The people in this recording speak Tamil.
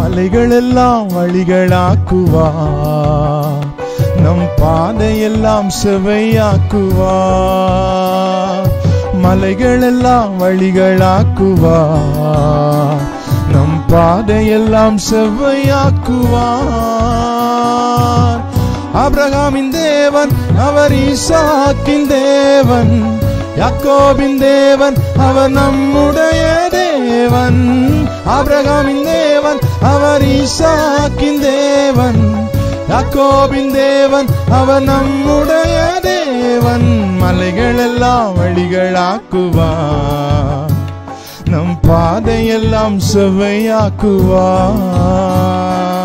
மலைகள் எல்லாம் வழிகளாக்குவார் நம் பாதையெல்லாம் செவையாக்குவார் மலைகள் எல்லாம் வழிகளாக்குவார் நம் பாதையெல்லாம் செவ்வையாக்குவார் ஆபிரகாமின் தேவன் அவர் ஈசாக்கின் தேவன் யாக்கோபின் தேவன் அவர் நம்முடைய தேவன் ஆபிரகாமின் தேவன் அவர் ஈசாக்கின் தேவன் யாக்கோபின் தேவன் அவர் நம்முடைய தேவன் மலைகள் எல்லாம் வழிகளாக்குவார் நம் பாதையெல்லாம் செவ்வையாக்குவார்